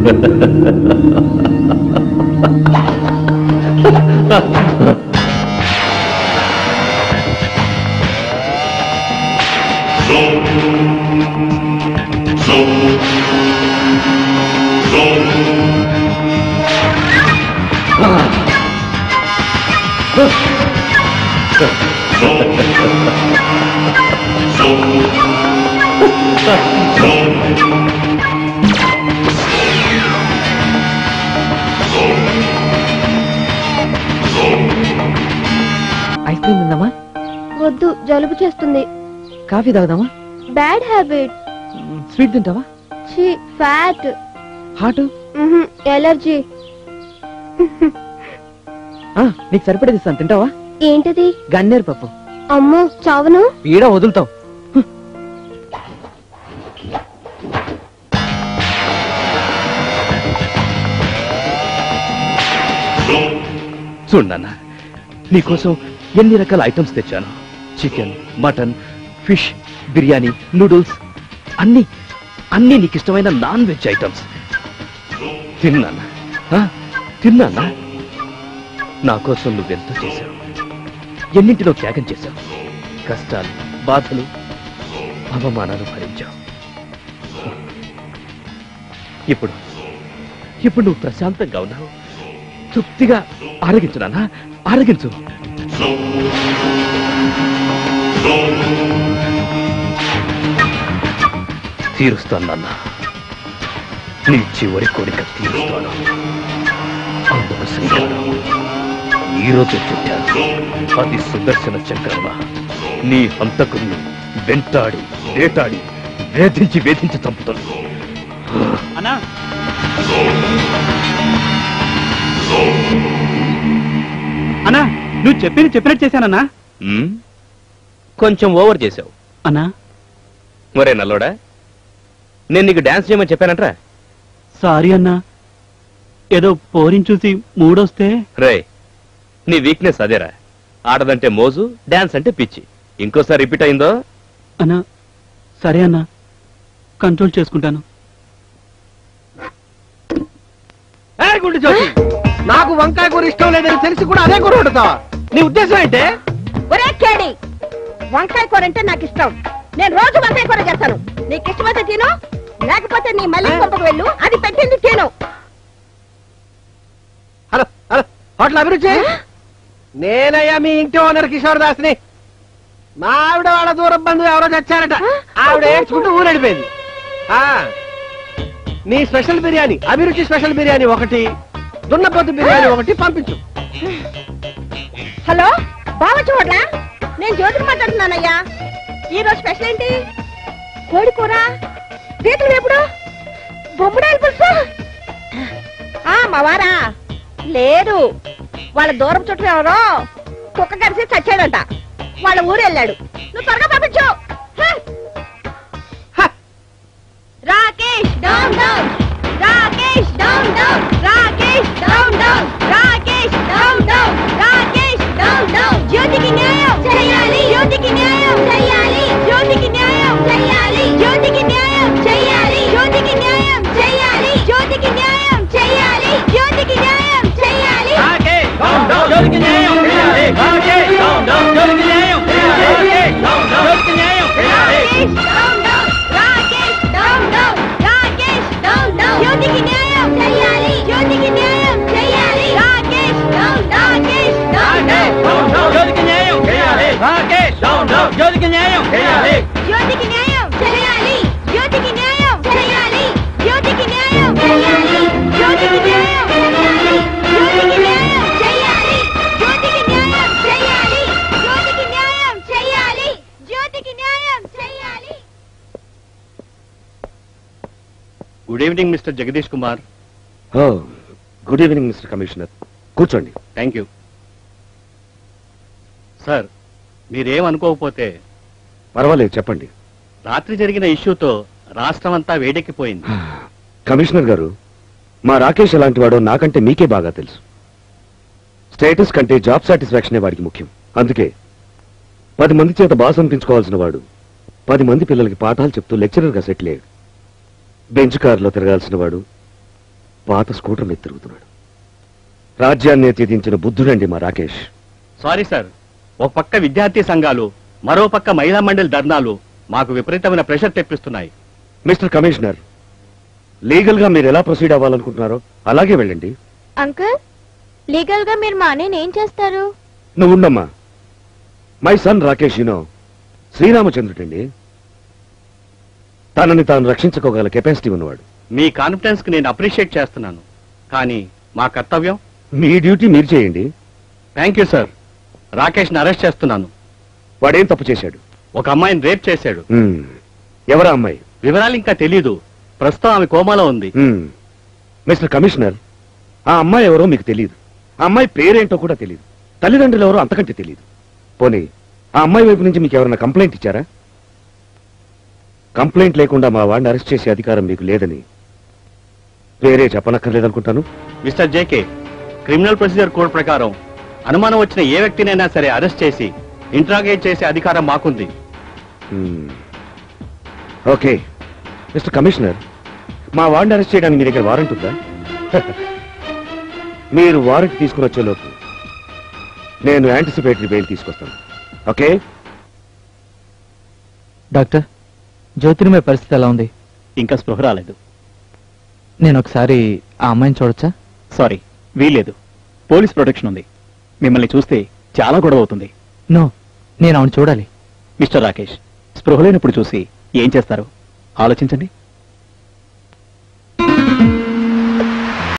Ice cream తిందామా వద్దు జలుబు చేస్తుంది కాఫీ తాగుదామా బ్యాడ్ హ్యాబిట్ స్వీట్ తింటావా ఛీ ఫ్యాట్ హాట్ ఎలర్జీ నీకు సరిపడేది ఇస్తాను తింటావా ఏంటది గన్నేరు పప్పు అమ్మో చావను పీడ వదులుతావు చూడన్న నీకోసం ఎన్ని రకాల ఐటమ్స్ తెచ్చాను chicken mutton fish biryani noodles అన్ని అన్ని నీకు ఇష్టమైన నాన్ వెజ్ ఐటమ్స్ తిన్నానా ఆ? తిన్నానా నా కోసం నువ్వెంతో చేశావు ఎన్నింటిలో త్యాగం చేశావు కష్టాలు బాధలు అవమానాలు భరించావు ఇప్పుడు ఇప్పుడు నువ్వు ప్రశాంతంగా ఉన్నావు తృప్తిగా ఆరగించు నాన్న ఆరగించు తీరుస్తాను నాన్న నీ చివరి కోరిక తీరుస్తాను అందుకు శ్రీకారం ఈరోజు చుట్టాను అది సుదర్శన చక్రమ నీ హంతకుణ్ణి వెంటాడి వేటాడి వేధించి వేధించి చంపుతాను అన్నా అన్నా నువ్వు చెప్పింది చెప్పినట్టు చేశానన్నా ఉమ్, కొంచెం ఓవర్ చేశావు అన్నా మరే నల్లోడా నేను నీకు డాన్స్ చేయమని చెప్పానంట్రా సారీ అన్నా ఏదో పోరిని చూసి మూడొస్తే రే నీ వీక్నెస్ అదేరా ఆడదంటే మోజు డాన్స్ అంటే పిచ్చి ఇంకోసారి రిపీట్ అయిందో అన్నా సరే అన్నా కంట్రోల్ చేసుకుంటాను గుండు జ్యోతి నాకు వంకాయ కూర ఇష్టం లేదని తెలిసి కూడా అదే కూర వండుతావా నీ ఉద్దేశం ఏంటే ఒరే కేడి వంకాయ కూర అంటే నాకు ఇష్టం నేను రోజు వంకాయ కూర చేస్తాను నీకు ఇష్టమైతే తిను లేకపోతే నీ మళ్ళీ కొంపకు వెళ్ళు అది పెట్టింది తిను హలో హలో హోటల్ అభిరుచి నేనయ్యా మీ ఇంటి ఓనర్ కిషోర్ దాస్ని మా ఆవిడ వాళ్ళ దూరం బంధువు ఎవరో చచ్చారట ఆవిడ ఏడ్చుకుంటూ ఊరెడిపోయింది ఆ, నీ స్పెషల్ బిర్యానీ అభిరుచి స్పెషల్ బిర్యానీ ఒకటి దున్నపోతు బిర్యానీ ఒకటి పంపించు హలో బావ చూడరా నేను జ్యోతిని మాట్లాడుతున్నానయ్యా ఈ రోజు స్పెషల్ ఏంటి కోడి కూర పీతలు ఎప్పుడు బొమ్మడాయలు పులుసు ఆ మావారా లేదు వాళ్ళ దూరం చుట్టూ ఎవరో కుక్క కరిసి చచ్చాడంట వాళ్ళ ఊరు వెళ్ళాడు నువ్వు త్వరగా పంపించు హ! Rakesh down down Rakesh down down Rakesh down down Rakesh down down Rakesh down down జ్యోతికి న్యాయం చేయాలి జ్యోతికి న్యాయం చేయాలి జ్యోతికి న్యాయం చేయాలి జ్యోతికి న్యాయం చేయాలి జ్యోతికి న్యాయం చేయాలి జ్యోతికి న్యాయం చేయాలి జ్యోతికి న్యాయం చేయాలి జ్యోతికి న్యాయం చేయాలి రాకేష్ డౌన్ డౌన్ జ్యోతికి న్యాయం చేయాలి రాకేష్ డౌన్ డౌన్ జ్యోతికి న్యాయం చేయాలి Rakesh down down Rakesh down down Rakesh down down జ్యోతికి న్యాయం చేయాలి జ్యోతికి న్యాయం చేయాలి Rakesh down Rakesh down down జ్యోతికి న్యాయం చేయాలి రాకేష్ డౌన్ డౌన్ జ్యోతికి న్యాయం చేయాలి జ్యోతికి న్యాయం చేయాలి జ్యోతికి న్యాయం చేయాలి జ్యోతికి న్యాయం చేయాలి జ్యోతికి న్యాయం చేయాలి జ్యోతికి న్యాయం చేయాలి జ్యోతికి న్యాయం చేయాలి జ్యోతికి న్యాయం చేయాలి జ్యోతికి న్యాయం చేయాలి good evening mister Jagadish Kumar good evening mister commissioner కూర్చోండి థ్యాంక్ యూ సార్ మీరేమనుకోకపోతే పర్వాలేదు చెప్పండి రాత్రి జరిగిన ఇష్యూతో రాష్ట్రం అంతా వేడెక్కిపోయింది కమిషనర్ గారు మా రాకేష్ ఎలాంటి వాడో నాకంటే మీకే బాగా తెలుసు స్టేటస్ కంటే జాబ్ సాటిస్ఫాక్షనే వాడికి ముఖ్యం అందుకే పది మంది చేత బాస్ అనిపించుకోవాల్సిన వాడు పది మంది పిల్లలకి పాఠాలు చెప్తూ లెక్చరర్గా సెటిల్ అయ్యాడు బెంచ్ కారులో తిరగాల్సిన వాడు పాత స్కూటర్ మీద తిరుగుతున్నాడు రాజ్యాన్ని తీదించిన బుద్ధుడండి మా రాకేష్ సారీ సార్ ఒక పక్క విద్యార్థి సంఘాలు మరో పక్క మహిళా మండలి ధర్నాలు మాకు విపరీతమైన ప్రెషర్ తెప్పిస్తున్నాయి మిస్టర్ కమిషనర్ లీగల్ గా మీరు ఎలా ప్రొసీడ్ అవ్వాలనుకుంటున్నారో అలాగే వెళ్ళండి అంకుల్ లీగల్ గా మీరు మా అన్నయ్యని ఏం చేస్తారు నువ్వు ఉండమ్మా మై సన్ రాకేష్ యునో శ్రీరామచంద్రుడండి తనని తాను రక్షించుకోగల కెపాసిటీ ఉన్నవాడు మీ కాన్ఫిడెన్స్ కి నేను అప్రిషియేట్ చేస్తున్నాను కానీ మా కర్తవ్యం మీ డ్యూటీ మీరు చేయండి థ్యాంక్ యూ సార్ రాకేష్ ని అరెస్ట్ చేస్తున్నాను వాడేం తప్పు చేశాడు ఒక అమ్మాయిని రేప్ చేశాడు హ్మ్. ఎవరా అమ్మాయి వివరాలు ఇంకా తెలియదు ప్రస్తుతం ఆమె కోమాలో ఉంది హ్మ్. మిస్టర్ కమిషనర్ ఆ అమ్మాయి ఎవరో మీకు తెలియదు ఆ అమ్మాయి పేరేంటో కూడా తెలియదు తల్లిదండ్రులు ఎవరో అంతకంటే తెలియదు పోనీ ఆ అమ్మాయి వైపు నుంచి మీకు ఎవరైనా కంప్లైంట్ ఇచ్చారా కంప్లైంట్ లేకుండా మా వాడిని అరెస్ట్ చేసే అధికారం మీకు లేదని వేరే చెప్పనక్కర్లేదనుకుంటాను mister JK criminal procedure code ప్రకారం అనుమానం వచ్చిన ఏ వ్యక్తినైనా సరే అరెస్ట్ చేసి ఇంట్రాగేట్ చేసే అధికారం మాకుంది హ్మ్. ఓకే మిస్టర్ కమిషనర్ మా వాడిని అరెస్ట్ చేయడానికి మీ దగ్గర వారెంట్ ఉందా మీరు వారెంట్ తీసుకుని వచ్చేలోపు నేను యాంటిసిపేటరీ బెయిల్ తీసుకొస్తాను ఓకే డాక్టర్ జ్యోతిర్మయ పరిస్థితి ఎలా ఉంది ఇంకా స్పృహ రాలేదు నేను ఒకసారి ఆ అమ్మాయిని చూడొచ్చా సారీ వీలేదు పోలీస్ ప్రొటెక్షన్ ఉంది మిమ్మల్ని చూస్తే చాలా గొడవ అవుతుంది నో నేను ఆవిడ చూడాలి మిస్టర్ రాకేష్ స్పృహ లేనప్పుడు చూసి ఏం చేస్తారు ఆలోచించండి